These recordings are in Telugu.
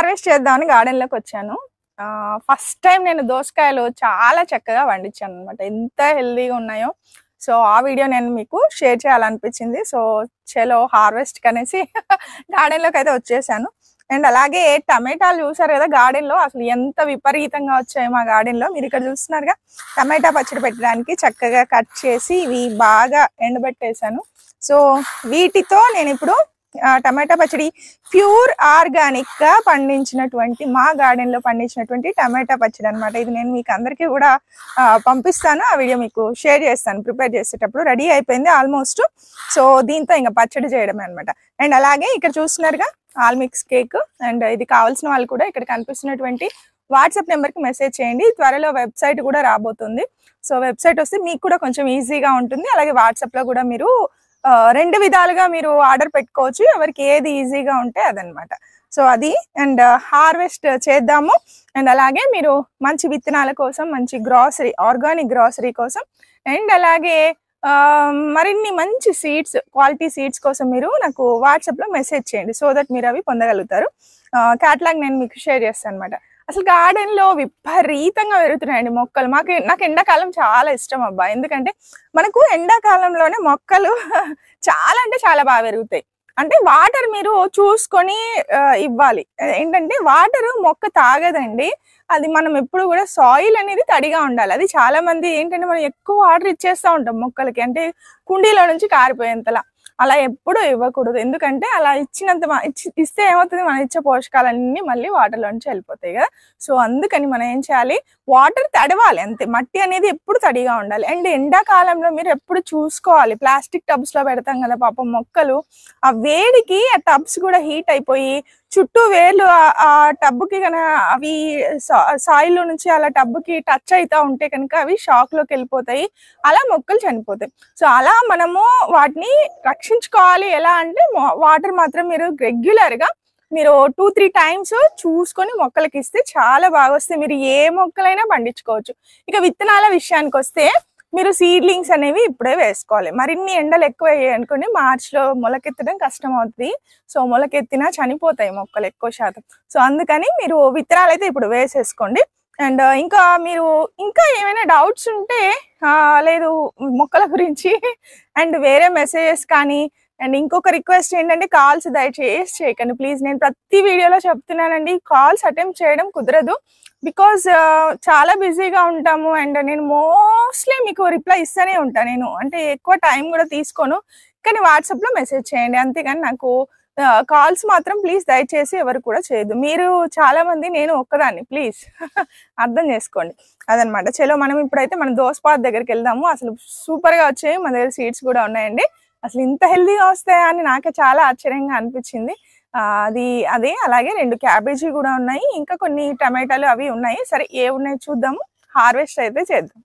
హార్వెస్ట్ చేద్దామని గార్డెన్ లోకి వచ్చాను ఫస్ట్ టైం నేను దోసకాయలు చాలా చక్కగా పండించాను అనమాట ఎంత హెల్దీగా ఉన్నాయో సో ఆ వీడియో నేను మీకు షేర్ చేయాలనిపించింది సో చలో హార్వెస్ట్ కనేసి గార్డెన్ లోకి అయితే వచ్చేసాను అండ్ అలాగే టమాటాలు చూసారు కదా గార్డెన్ లో అసలు ఎంత విపరీతంగా వచ్చాయి మా గార్డెన్ లో మీరు ఇక్కడ చూస్తున్నారుగా టమాటా పచ్చడి పెట్టడానికి చక్కగా కట్ చేసి ఇవి బాగా ఎండబెట్టేశాను సో వీటితో నేను ఇప్పుడు ఆ, టమాటా పచ్చడి ప్యూర్ ఆర్గానిక్ గా పండించినటువంటి మా గార్డెన్ లో పండించినటువంటి టమాటా పచ్చడి అన్నమాట ఇది నేను మీకు అందరికీ కూడా ఆ, పంపిస్తాను ఆ వీడియో మీకు షేర్ చేస్తాను ప్రిపేర్ చేసేటప్పుడు రెడీ అయిపోయింది ఆల్మోస్ట్ సో దీంతో ఇంకా పచ్చడి చేయడమే అన్నమాట అండ్ అలాగే ఇక్కడ చూస్తున్నారుగా ఆల్ మిక్స్ కేక్ అండ్ ఇది కావాల్సిన వాళ్ళు కూడా ఇక్కడ కనిపిస్తున్నటువంటి వాట్సాప్ నెంబర్ కి మెసేజ్ చేయండి త్వరలో వెబ్సైట్ కూడా రాబోతుంది సో వెబ్సైట్ వస్తే మీకు కూడా కొంచెం ఈజీగా ఉంటుంది అలాగే వాట్సాప్ లో కూడా మీరు ఆ, రెండు విధాలుగా మీరు ఆర్డర్ పెట్టుకోవచ్చు ఎవరికి ఏది ఈజీగా ఉంటే అదనమాట సో అది అండ్ హార్వెస్ట్ చేద్దాము అండ్ అలాగే మీరు మంచి విత్తనాల కోసం మంచి గ్రాసరీ ఆర్గానిక్ గ్రాసరీ కోసం అండ్ అలాగే ఆ, మరిన్ని మంచి సీడ్స్ క్వాలిటీ సీడ్స్ కోసం మీరు నాకు వాట్సాప్ లో మెసేజ్ చేయండి సో దట్ మీరు అవి పొందగలుగుతారు క్యాట్లాగ్ నేను మీకు షేర్ చేస్తాను అనమాట అసలు గార్డెన్ లో విపరీతంగా పెరుగుతున్నాయండి మొక్కలు మాకు నాకు ఎండాకాలం చాలా ఇష్టం అబ్బా ఎందుకంటే మనకు ఎండాకాలంలోనే మొక్కలు చాలా అంటే చాలా బాగా పెరుగుతాయి అంటే వాటర్ మీరు చూసుకొని ఆ, ఇవ్వాలి ఏంటంటే వాటర్ మొక్క తాగదండి అది మనం ఎప్పుడు కూడా సాయిల్ అనేది తడిగా ఉండాలి అది చాలా మంది ఏంటంటే మనం ఎక్కువ వాటర్ ఇచ్చేస్తూ ఉంటాం మొక్కలకి అంటే కుండీలో నుంచి కారిపోయేంతలా అలా ఎప్పుడూ ఇవ్వకూడదు ఎందుకంటే అలా ఇచ్చినంత మ- ఇచ్చి- ఇస్తే ఏమవుతుంది మనం ఇచ్చే పోషకాలన్నీ మళ్ళీ వాటర్లో నుంచి వెళ్ళిపోతాయి కదా సో అందుకని మనం ఏం చేయాలి వాటర్ తడవాలి అంతే మట్టి అనేది ఎప్పుడు తడిగా ఉండాలి అండ్ ఎండాకాలంలో మీరు ఎప్పుడు చూసుకోవాలి ప్లాస్టిక్ టబ్స్ లో పెడతాం కదా పాపం మొక్కలు ఆ వేడికి ఆ టబ్స్ కూడా హీట్ అయిపోయి చుట్టూ వేర్లు ఆ- ఆ టబ్బుకి కనుక అవి సాయిల్ నుంచి అలా టబ్బుకి టచ్ అవుతా ఉంటే కనుక అవి షాక్ లోకి వెళ్ళిపోతాయి అలా మొక్కలు చనిపోతాయి సో అలా మనము వాటిని రక్షించుకోవాలి ఎలా అంటే వాటర్ మాత్రం మీరు రెగ్యులర్ గా మీరు టూ త్రీ టైమ్స్ చూసుకొని మొక్కలకి ఇస్తే చాలా బాగా వస్తాయి మీరు ఏ మొక్కలైనా పండించుకోవచ్చు ఇక విత్తనాల విషయానికి వస్తే మీరు సీడ్లింగ్స్ అనేవి ఇప్పుడే వేసుకోవాలి మరిన్ని ఎండలు ఎక్కువ అయ్యాయి అనుకోండి మార్చ్ లో మొలకెత్తడం కష్టం అవుతుంది సో మొలకెత్తినా చనిపోతాయి మొక్కలు ఎక్కువ శాతం సో అందుకని మీరు విత్తనాలు అయితే ఇప్పుడు వేసేసుకోండి అండ్ ఇంకా మీరు ఇంకా ఏమైనా డౌట్స్ ఉంటే ఆ, లేదు మొక్కల గురించి అండ్ వేరే మెసేజెస్ కానీ అండ్ ఇంకొక రిక్వెస్ట్ ఏంటంటే కాల్స్ దయచేసి చేయకండి ప్లీజ్ నేను ప్రతి వీడియోలో చెప్తున్నానండి కాల్స్ అటెంప్ట్ చేయడం కుదరదు బికాజ్ చాలా బిజీగా ఉంటాము అండ్ నేను మోస్ట్లీ మీకు రిప్లై ఇస్తూనే ఉంటాను నేను అంటే ఎక్కువ టైం కూడా తీసుకోను కానీ వాట్సాప్ లో మెసేజ్ చేయండి అంతేగాని నాకు కాల్స్ మాత్రం ప్లీజ్ దయచేసి ఎవరు కూడా చేయొద్దు మీరు చాలా మంది నేను ఒక్కదాన్ని ప్లీజ్ అర్థం చేసుకోండి అదనమాట చలో మనం ఇప్పుడైతే మన దోసపాత్ దగ్గరికి వెళ్దాము అసలు సూపర్ గా వచ్చాయి మన దగ్గర సీడ్స్ కూడా ఉన్నాయండి అసలు ఇంత హెల్దీగా వస్తాయా అని నాకే చాలా ఆశ్చర్యంగా అనిపించింది ఆ, అది అదే అలాగే రెండు క్యాబేజీ కూడా ఉన్నాయి ఇంకా కొన్ని టమాటాలు అవి ఉన్నాయి సరే ఏ ఉన్నాయి చూద్దాము హార్వెస్ట్ అయితే చేద్దాం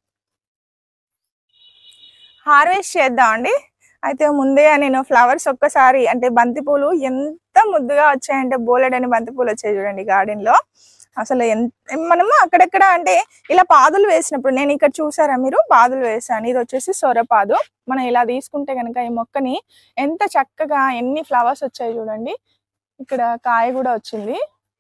హార్వెస్ట్ చేద్దామండి అయితే ముందే నేను ఫ్లవర్స్ ఒక్కసారి అంటే బంతిపూలు ఎంత ముద్దుగా వచ్చాయంటే బోలెడని బంతిపూలు వచ్చాయి చూడండి గార్డెన్ లో అసలు ఎంత మనము అక్కడక్కడ అంటే ఇలా పాదులు వేసినప్పుడు నేను ఇక్కడ చూసారా మీరు పాదులు వేసాను ఇది వచ్చేసి సొరపాదు మనం ఇలా తీసుకుంటే కనుక ఈ మొక్కని ఎంత చక్కగా ఎన్ని ఫ్లవర్స్ వచ్చాయి చూడండి ఇక్కడ కాయ కూడా వచ్చింది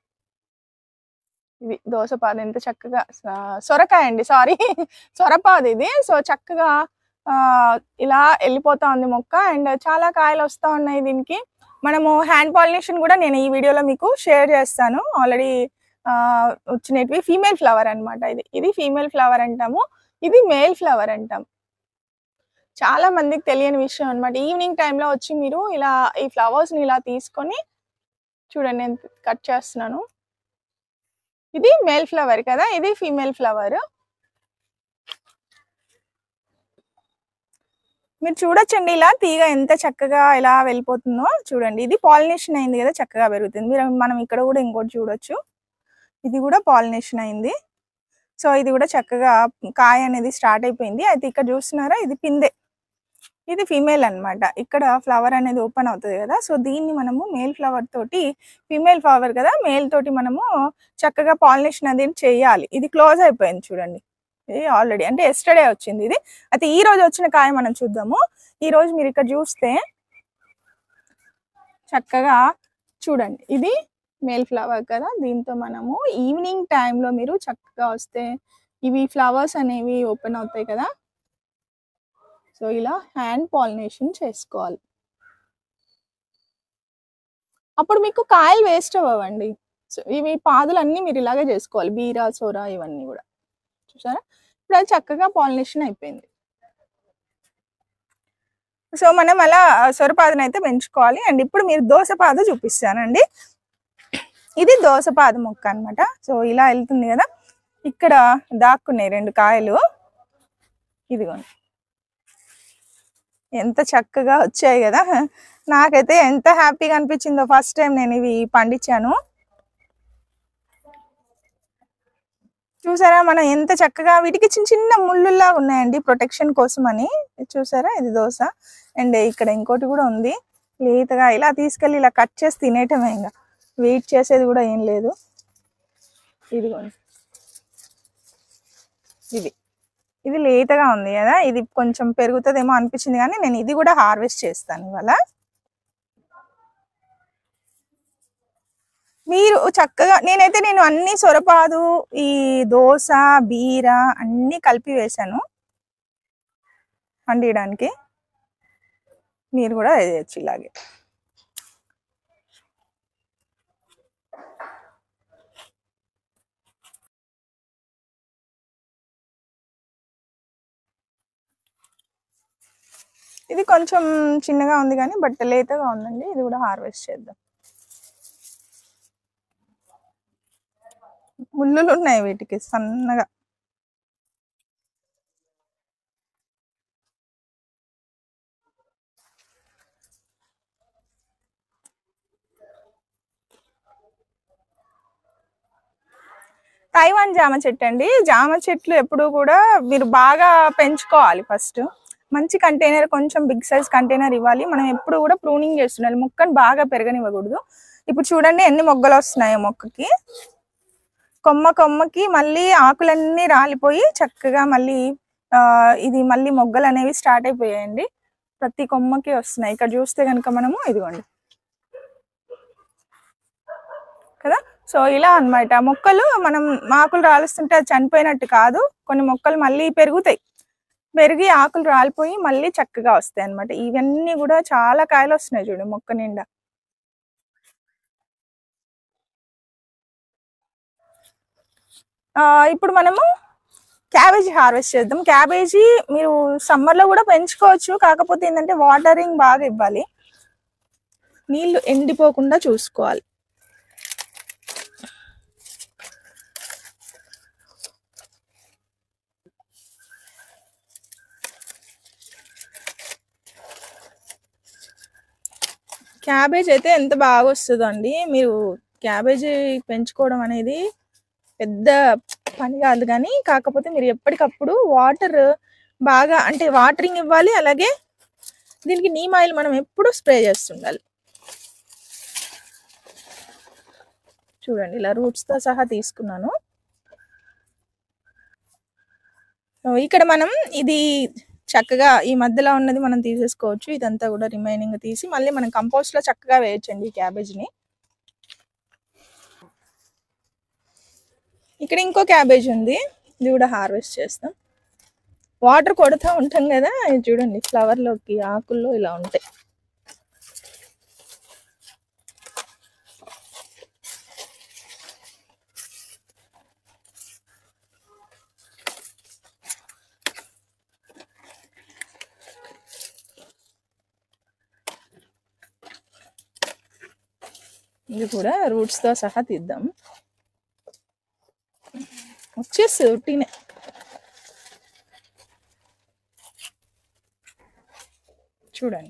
ఇది దోసపాదు ఎంత చక్కగా స- సొరకాయ అండి సారీ సొరపాదు ఇది సో చక్కగా ఆ ఇలా వెళ్ళిపోతా ఉంది మొక్క అండ్ చాలా కాయలు వస్తా ఉన్నాయి దీనికి మనము హ్యాండ్ పాలినేషన్ కూడా నేను ఈ వీడియోలో మీకు షేర్ చేస్తాను ఆల్రెడీ వచ్చినవి ఫీమేల్ ఫ్లవర్ అన్నమాట ఇది ఇది ఫీమేల్ ఫ్లవర్ అంటాము ఇది మేల్ ఫ్లవర్ అంటాం చాలా మందికి తెలియని విషయం అన్నమాట ఈవినింగ్ టైంలో వచ్చి మీరు ఇలా ఈ ఫ్లవర్స్ ని ఇలా తీసుకొని చూడండి నేను కట్ చేస్తున్నాను ఇది మేల్ ఫ్లవర్ కదా ఇది ఫీమేల్ ఫ్లవర్ మీరు చూడొచ్చండి ఇలా తీగ ఎంత చక్కగా ఇలా వెళ్ళిపోతుందో చూడండి ఇది పాలినేషన్ అయింది కదా చక్కగా పెరుగుతుంది మీరు మనం ఇక్కడ కూడా ఇంకోటి చూడొచ్చు ఇది కూడా పాలినేషన్ అయింది సో ఇది కూడా చక్కగా కాయ అనేది స్టార్ట్ అయిపోయింది అయితే ఇక్కడ చూస్తున్నారా ఇది పిందె ఇది ఫీమేల్ అన్నమాట ఇక్కడ ఫ్లవర్ అనేది ఓపెన్ అవుతుంది కదా సో దీన్ని మనము మేల్ ఫ్లవర్ తోటి ఫీమేల్ ఫ్లవర్ కదా మేల్ తోటి మనము చక్కగా పాలినేషన్ అనేది చేయాలి ఇది క్లోజ్ అయిపోయింది చూడండి ఇది ఆల్రెడీ అంటే ఎస్టర్డే వచ్చింది ఇది అయితే ఈ రోజు వచ్చిన కాయ మనం చూద్దాము ఈ రోజు మీరు ఇక్కడ చూస్తే చక్కగా చూడండి ఇది మేల్ ఫ్లవర్ కదా దీంతో మనము ఈవినింగ్ టైంలో మీరు చక్కగా వస్తే ఇవి ఫ్లవర్స్ అనేవి ఓపెన్ అవుతాయి కదా సో ఇలా హ్యాండ్ పాలినేషన్ చేసుకోవాలి అప్పుడు మీకు కాయలు వేస్ట్ అవ్వండి సో ఇవి పాదులన్నీ మీరు ఇలాగే చేసుకోవాలి బీరా సోరా ఇవన్నీ కూడా చూసారా ఇప్పుడు అది చక్కగా పాలినేషన్ అయిపోయింది సో మనం అలా సొరపాదును అయితే పెంచుకోవాలి అండ్ ఇప్పుడు మీరు దోసపాదు చూపిస్తానండి ఇది దోసపాదు మొక్క అన్నమాట సో ఇలా వెళ్తుంది కదా ఇక్కడ దాక్కున్నాయి రెండు కాయలు ఇదిగోండి ఎంత చక్కగా వచ్చాయి కదా నాకైతే ఎంత హ్యాపీగా అనిపించిందో ఫస్ట్ టైం నేను ఇవి పండించాను చూసారా మనం ఎంత చక్కగా వీటికి చిన్న చిన్న ముళ్ళుల్లా ఉన్నాయండి ప్రొటెక్షన్ కోసం అని చూసారా ఇది దోశ అండ్ ఇక్కడ ఇంకోటి కూడా ఉంది లేతగా ఇలా తీసుకెళ్ళి ఇలా కట్ చేసి తినేయటమే ఇంకా వెయిట్ చేసేది కూడా ఏం లేదు ఇదిగోండి ఇది ఇది లేతగా ఉంది కదా ఇది కొంచెం పెరుగుతుందేమో అనిపించింది కానీ నేను ఇది కూడా హార్వెస్ట్ చేస్తాను ఇవాళ మీరు చక్కగా నేనైతే నేను అన్ని సొరపాదు ఈ దోస బీర అన్ని కలిపి వేశాను వండియడానికి మీరు కూడా వేయచ్చు ఇలాగే ఇది కొంచెం చిన్నగా ఉంది కానీ బట్ లేతగా ఉందండి ఇది కూడా హార్వెస్ట్ చేద్దాం ముళ్ళులు ఉన్నాయి వీటికి సన్నగా తైవాన్ జామ చెట్టు అండి జామ చెట్లు ఎప్పుడు కూడా మీరు బాగా పెంచుకోవాలి ఫస్ట్ మంచి కంటైనర్ కొంచెం బిగ్ సైజ్ కంటైనర్ ఇవ్వాలి మనం ఎప్పుడు కూడా ప్రూనింగ్ చేస్తుండాలి మొక్కను బాగా పెరగనివ్వకూడదు ఇప్పుడు చూడండి ఎన్ని మొగ్గలు వస్తున్నాయో మొక్కకి కొమ్మ కొమ్మకి మళ్ళీ ఆకులన్నీ రాలిపోయి చక్కగా మళ్ళీ ఆ, ఇది మళ్ళీ మొగ్గలు అనేవి స్టార్ట్ అయిపోయాయండి ప్రతి కొమ్మకి వస్తున్నాయి ఇక్కడ చూస్తే కనుక మనము ఇదిగోండి కదా సో ఇలా అన్నమాట మొక్కలు మనం ఆకులు రాలుస్తుంటే అది చనిపోయినట్టు కాదు కొన్ని మొక్కలు మళ్ళీ పెరుగుతాయి పెరిగి ఆకులు రాలిపోయి మళ్ళీ చక్కగా వస్తాయి అన్నమాట ఇవన్నీ కూడా చాలా కాయలు వస్తున్నాయి చూడు మొక్క నిండా ఆ, ఇప్పుడు మనము క్యాబేజీ హార్వెస్ట్ చేద్దాం క్యాబేజీ మీరు సమ్మర్ లో కూడా పెంచుకోవచ్చు కాకపోతే ఏంటంటే వాటరింగ్ బాగా ఇవ్వాలి నీళ్లు ఎండిపోకుండా చూసుకోవాలి క్యాబేజ్ అయితే ఎంత బాగా వస్తుందో అండి మీరు క్యాబేజీ పెంచుకోవడం అనేది పెద్ద పని కాదు కానీ కాకపోతే మీరు ఎప్పటికప్పుడు వాటర్ బాగా అంటే వాటరింగ్ ఇవ్వాలి అలాగే దీనికి నీమ్ ఆయిల్ మనం ఎప్పుడు స్ప్రే చేస్తుండాలి చూడండి ఇలా రూట్స్ తో సహా తీసుకున్నాను సో ఇక్కడ మనం ఇది చక్కగా ఈ మధ్యలో ఉన్నది మనం తీసేసుకోవచ్చు ఇదంతా కూడా రిమైనింగ్ తీసి మళ్ళీ మనం కంపోస్ట్ లో చక్కగా వేయొచ్చండి ఈ క్యాబేజ్ని ఇక్కడ ఇంకో క్యాబేజ్ ఉంది ఇది కూడా హార్వెస్ట్ చేస్తాం వాటర్ కొడుతూ ఉంటాం కదా ఇది చూడండి ఫ్లవర్ లోకి ఆకుల్లో ఇలా ఉంటాయి ఇది కూడా రూట్స్ తో సహా తీద్దాం వచ్చేసి ఉట్టినే చూడండి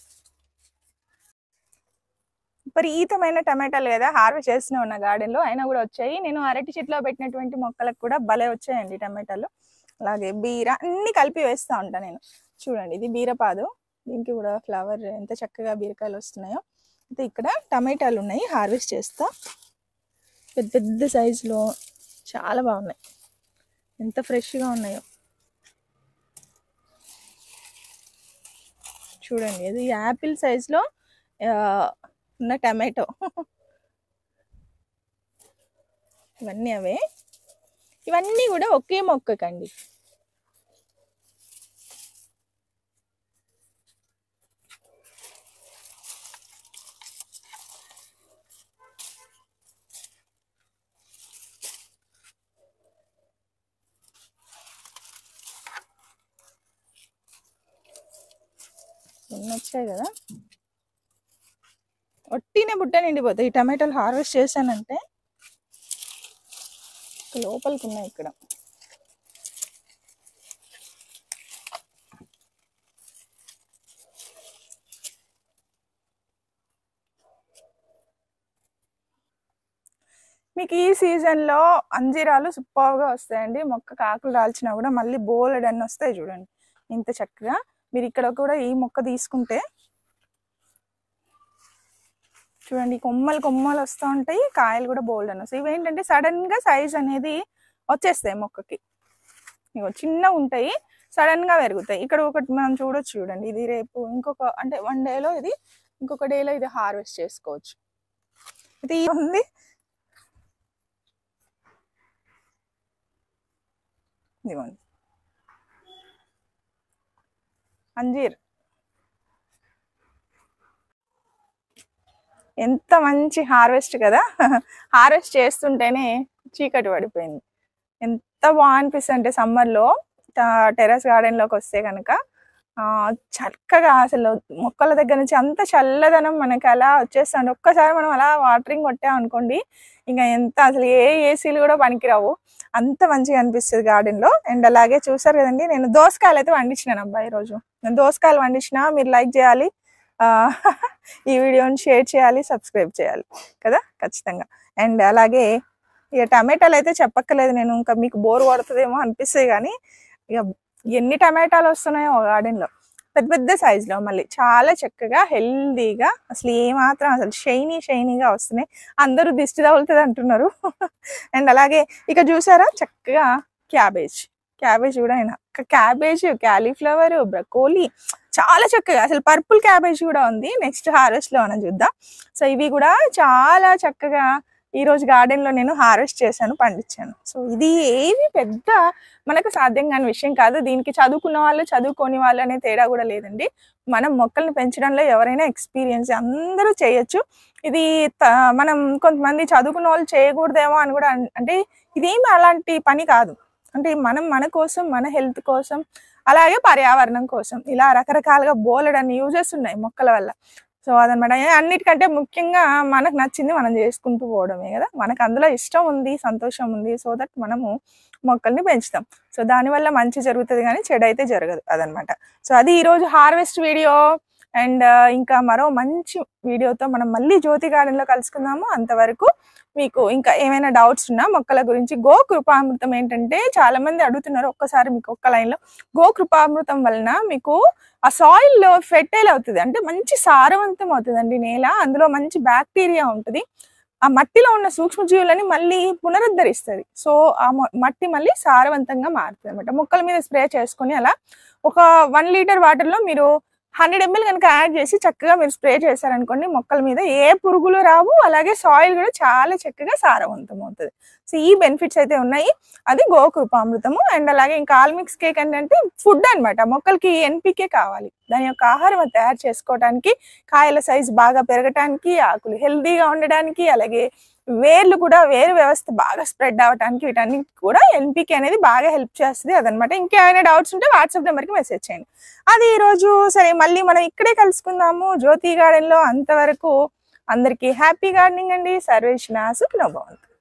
విపరీతమైన టమాటాలు కదా హార్వెస్ట్ చేస్తూనే ఉన్న గార్డెన్ లో అయినా కూడా వచ్చాయి నేను అరటి చెట్లో పెట్టినటువంటి మొక్కలకు కూడా భలే వచ్చాయండి టమాటాలు అలాగే బీర అన్ని కలిపి వేస్తూ ఉంటాను నేను చూడండి ఇది బీరపాదు దీనికి కూడా ఫ్లవర్ ఎంత చక్కగా బీరకాయలు వస్తున్నాయో అయితే ఇక్కడ టమాటాలు ఉన్నాయి హార్వెస్ట్ చేస్తా పెద్ద పెద్ద సైజులో చాలా బాగున్నాయి ఎంత ఫ్రెష్గా ఉన్నాయో చూడండి ఇది యాపిల్ సైజులో ఉన్న టమాటో ఇవన్నీ అవే ఇవన్నీ కూడా ఒకే మొక్కకండి ఎన్ని వచ్చాయి కదా ఒట్టినే బుట్ట నిండిపోతాయి ఈ టమాటాలు హార్వెస్ట్ చేశానంటే లోపలికి ఉన్నాయి ఇక్కడ మీకు ఈ సీజన్లో అంజీరాలు సూపర్గా వస్తాయండి మొక్క కాకులు రాల్చినా కూడా మళ్ళీ బోలెడ్ అన్ని వస్తాయి చూడండి ఇంత చక్కగా మీరు ఇక్కడ కూడా ఈ మొక్క తీసుకుంటే చూడండి కొమ్మలు కొమ్మలు వస్తూ ఉంటాయి కాయలు కూడా బోల్డ్ అని వస్తాయి ఇవేంటంటే సడన్ గా సైజ్ అనేది వచ్చేస్తాయి మొక్కకి ఇగో చిన్న ఉంటాయి సడన్ గా పెరుగుతాయి ఇక్కడ ఒకటి మనం చూడొచ్చు చూడండి ఇది రేపు ఇంకొక అంటే వన్ డేలో ఇది ఇంకొక డేలో ఇది హార్వెస్ట్ చేసుకోవచ్చు ఇది ఉంది ఇదిగోండి అంజీర్ ఎంత మంచి హార్వెస్ట్ కదా హార్వెస్ట్ చేస్తుంటేనే చీకటి పడిపోయింది ఎంత బాగా అనిపిస్తుంది అంటే సమ్మర్లో టెర్రస్ గార్డెన్లోకి వస్తే కనుక చక్కగా అసలు మొక్కల దగ్గర నుంచి అంత చల్లదనం మనకి అలా వచ్చేస్తుంది ఒక్కసారి మనం అలా వాటరింగ్ కొట్టాం అనుకోండి ఇంకా ఎంత అసలు ఏ ఏసీలు కూడా పనికిరావు అంత మంచిగా అనిపిస్తుంది గార్డెన్లో అండ్ అలాగే చూసారు కదండి నేను దోసకాయలు అయితే వండించినాను అబ్బాయి ఈరోజు నేను దోసకాయలు వండించిన మీరు లైక్ చేయాలి ఆ, ఈ వీడియోని షేర్ చేయాలి సబ్స్క్రైబ్ చేయాలి కదా ఖచ్చితంగా అండ్ అలాగే ఇక టమాటాలు అయితే చెప్పక్కర్లేదు నేను ఇంకా మీకు బోర్ కొడుతుందేమో అనిపిస్తుంది కానీ ఇక ఎన్ని టమాటాలు వస్తున్నాయో గార్డెన్లో పెద్ద పెద్ద సైజులో మళ్ళీ చాలా చక్కగా హెల్దీగా అసలు ఏమాత్రం అసలు షైనీ షైనీగా వస్తున్నాయి అందరూ దిష్టి తగులుతుంది అంటున్నారు అండ్ అలాగే ఇక చూసారా చక్కగా క్యాబేజ్ క్యాబేజ్ కూడా అయినా క్యాబేజ్ క్యాలీఫ్లవర్ బ్రకోలీ చాలా చక్కగా అసలు పర్పుల్ క్యాబేజ్ కూడా ఉంది నెక్స్ట్ హార్వెస్ట్ లో మనం చూద్దాం సో ఇవి కూడా చాలా చక్కగా ఈ రోజు గార్డెన్ లో నేను హార్వెస్ట్ చేశాను పండించాను సో ఇది ఏవి పెద్ద మనకు సాధ్యం కాని విషయం కాదు దీనికి చదువుకున్న వాళ్ళు చదువుకోని వాళ్ళు అనే తేడా కూడా లేదండి మనం మొక్కల్ని పెంచడంలో ఎవరైనా ఎక్స్పీరియన్స్ అందరూ చేయొచ్చు ఇది త- మనం కొంతమంది చదువుకున్న వాళ్ళు చేయకూడదేమో అని కూడా అన్- అంటే ఇదేమి అలాంటి పని కాదు అంటే మనం మన కోసం మన హెల్త్ కోసం అలాగే పర్యావరణం కోసం ఇలా రకరకాలుగా బోలెడన్ని యూజెస్ ఉన్నాయి మొక్కల వల్ల సో అదనమాట అన్నిటికంటే ముఖ్యంగా మనకు నచ్చింది మనం చేసుకుంటూ పోవడమే కదా మనకు అందులో ఇష్టం ఉంది సంతోషం ఉంది సో దట్ మనము మొక్కల్ని పెంచుతాం సో దానివల్ల మంచి జరుగుతుంది కానీ చెడు అయితే జరగదు అదనమాట సో అది ఈరోజు హార్వెస్ట్ వీడియో అండ్ ఇంకా మరో మంచి వీడియోతో మనం మళ్ళీ జ్యోతి గార్డెన్లో కలుసుకుందాము అంతవరకు మీకు ఇంకా ఏమైనా డౌట్స్ ఉన్నా మొక్కల గురించి గో కృపామృతం ఏంటంటే చాలా మంది అడుగుతున్నారు ఒక్కసారి మీకు ఒక్క లైన్లో గో కృపామృతం వలన మీకు ఆ సాయిల్ లో ఫెర్టైల్ అవుతుంది అంటే మంచి సారవంతం అవుతుందండి నేల అందులో మంచి బ్యాక్టీరియా ఉంటుంది ఆ మట్టిలో ఉన్న సూక్ష్మజీవులని మళ్ళీ పునరుద్ధరిస్తుంది సో ఆ మొ- మట్టి మళ్ళీ సారవంతంగా మారుతుంది అనమాట మొక్కల మీద స్ప్రే చేసుకొని అలా ఒక వన్ లీటర్ వాటర్ లో మీరు హండ్రెడ్ ఎంఎల్ కనుక యాడ్ చేసి చక్కగా మీరు స్ప్రే చేశారనుకోండి మొక్కల మీద ఏ పురుగులు రావు అలాగే సాయిల్ కూడా చాలా చక్కగా సారవంతం అవుతుంది సో ఈ బెనిఫిట్స్ అయితే ఉన్నాయి అది గోకృపామృతము అండ్ అలాగే ఇంకా ఆల్మిక్స్ కేక్ ఏంటంటే ఫుడ్ అన్నమాట మొక్కలకి ఎన్పికే కావాలి దాని యొక్క ఆహారం అది తయారు చేసుకోవడానికి కాయల సైజ్ బాగా పెరగటానికి ఆకులు హెల్దీగా ఉండడానికి అలాగే వేర్లు కూడా వేరు వ్యవస్థ బాగా స్ప్రెడ్ అవడానికి వీటన్నిటి కూడా ఎన్పికే అనేది బాగా హెల్ప్ చేస్తుంది అదనమాట ఇంకేమైనా డౌట్స్ ఉంటే వాట్సాప్ నెంబర్కి మెసేజ్ చేయండి అది ఈ రోజు సరే మళ్ళీ మనం ఇక్కడే కలుసుకుందాము జ్యోతి గార్డెన్ లో అంతవరకు అందరికీ హ్యాపీ గార్డెనింగ్ అండి సర్వేష్ సుఖనోభవంతు